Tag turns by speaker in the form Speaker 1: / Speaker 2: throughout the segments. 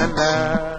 Speaker 1: லா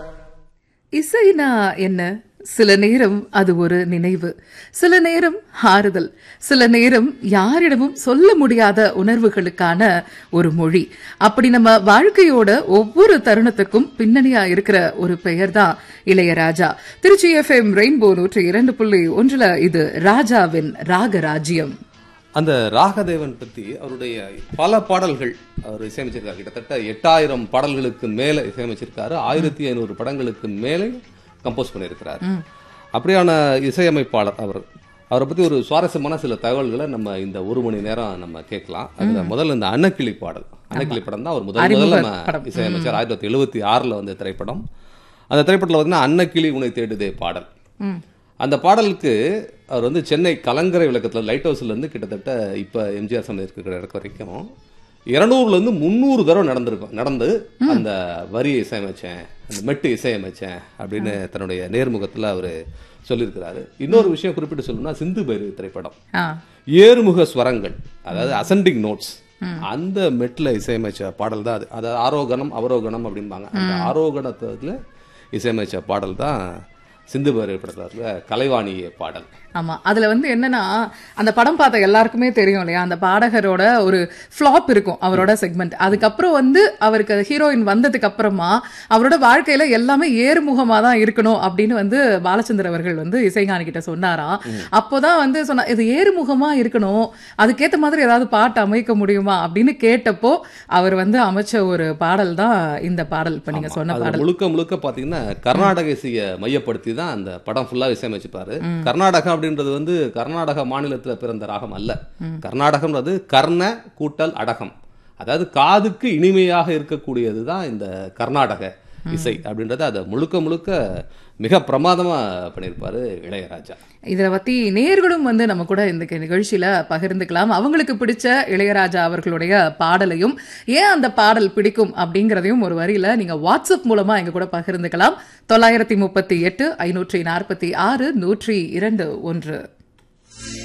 Speaker 2: இசைனா என்ன சில நேரம் அது ஒரு நினைவு சில நேரம் ஆறுதல் சில நேரம் யாரிடமும் சொல்ல முடியாத உணர்வுகளுக்கான ஒரு மொழி அப்படி நம்ம வாழ்க்கையோட ஒவ்வொரு தருணத்துக்கும் பின்னணியா இருக்கிற ஒரு பெயர் தான் இளையராஜா திருச்சி எஃப்எம் ரெயின்போ நூற்றி இரண்டு புள்ளி ஒன்றுல இது ராஜாவின் ராகராஜ்யம்
Speaker 3: அந்த ராகதேவன் பத்தி அவருடைய பல பாடல்கள் அவர் இசையமைச்சிருக்காரு கிட்டத்தட்ட எட்டாயிரம் பாடல்களுக்கு மேல இசையமைச்சிருக்காரு ஆயிரத்தி ஐநூறு படங்களுக்கு மேலே கம்போஸ் பண்ணியிருக்கிறார் அப்படியான இசையமைப்பாளர் அவர் அவரை பத்தி ஒரு சுவாரஸ்யமான சில தகவல்களை நம்ம இந்த ஒரு மணி நேரம் நம்ம கேட்கலாம் அதுல முதல்ல இந்த அன்னக்கிளி பாடல் அன்னக்கிளி படம் தான் அவர் முதல்
Speaker 2: அறிமுக
Speaker 3: முதல்ல நம்ம
Speaker 2: படம்.
Speaker 3: இசையமைச்சார் ஆயிரத்தி தொள்ளாயிரத்தி எழுபத்தி ஆறுல வந்த திரைப்படம் அந்த திரைப்படத்தில் பார்த்தீங்கன்னா அன்னக்கிளி உனை தேடுதே பாடல் அந்த பாடலுக்கு அவர் வந்து சென்னை கலங்கரை விளக்கத்தில் லைட் ஹவுஸ்ல இருந்து கிட்டத்தட்ட இப்போ எம்ஜிஆர் சமையல் இருக்கிற இடத்து வரைக்கும் இருநூறுல இருந்து முந்நூறு தடவை நடந்திருக்கும் நடந்து அந்த வரியை இசையமைச்சேன் அந்த மெட்டு இசையமைச்சேன் அப்படின்னு தன்னுடைய நேர்முகத்துல அவர் சொல்லியிருக்கிறாரு இன்னொரு விஷயம் குறிப்பிட்டு சொல்லணும்னா சிந்து பைரவி திரைப்படம்
Speaker 2: ஆ
Speaker 3: ஏறுமுக ஸ்வரங்கள் அதாவது அசெண்டிங் நோட்ஸ் அந்த மெட்ல இசையமைச்ச பாடல் தான் அது அதாவது ஆரோகணம் அவரோகணம் அப்படிம்பாங்க அந்த ஆரோகணத்துல இசையமைச்ச பாடல் தான் சிந்து பைரவி படத்துல இருக்கிற கலைவாணி பாடல்
Speaker 2: ஆமா அதுல வந்து என்னன்னா அந்த படம் பார்த்த எல்லாருக்குமே தெரியும் இல்லையா அந்த பாடகரோட ஒரு ஃப்ளாப் இருக்கும் அவரோட செக்மெண்ட் அதுக்கப்புறம் வந்து அவருக்கு ஹீரோயின் வந்ததுக்கு அப்புறமா அவரோட வாழ்க்கையில எல்லாமே ஏறுமுகமா தான் இருக்கணும் அப்படின்னு வந்து பாலச்சந்தர் அவர்கள் வந்து இசைஞானி கிட்ட சொன்னாராம் அப்போதான் வந்து சொன்னா இது ஏறுமுகமா இருக்கணும் அதுக்கேத்த மாதிரி ஏதாவது பாட்டு அமைக்க முடியுமா அப்படின்னு கேட்டப்போ அவர் வந்து அமைச்ச ஒரு பாடல் தான் இந்த பாடல் இப்ப நீங்க சொன்ன
Speaker 3: அது
Speaker 2: பாடல்
Speaker 3: முழுக்க முழுக்க பாத்தீங்கன்னா கர்நாடக இசையை மையப்படுத்தி தான் அந்த படம் ஃபுல்லா இசையமைச்சிருப்பாரு கர்நாடகம் அப்படின்றது வந்து கர்நாடக மாநிலத்துல பிறந்த ராகம் அல்ல கர்நாடகம்ன்றது கர்ண கூட்டல் அடகம் அதாவது காதுக்கு இனிமையாக இருக்கக்கூடியது தான் இந்த கர்நாடக இசை அப்படின்றது அதை முழுக்க முழுக்க மிக பிரமாதமா பண்ணியிருப்பாரு இளையராஜா
Speaker 2: இதை பத்தி நேர்களும் வந்து நம்ம கூட இந்த நிகழ்ச்சியில பகிர்ந்துக்கலாம் அவங்களுக்கு பிடிச்ச இளையராஜா அவர்களுடைய பாடலையும் ஏன் அந்த பாடல் பிடிக்கும் அப்படிங்கறதையும் ஒரு வரியில நீங்க வாட்ஸ்அப் மூலமா எங்க கூட பகிர்ந்துக்கலாம் தொள்ளாயிரத்தி முப்பத்தி எட்டு ஐநூற்றி நாற்பத்தி ஆறு நூற்றி இரண்டு ஒன்று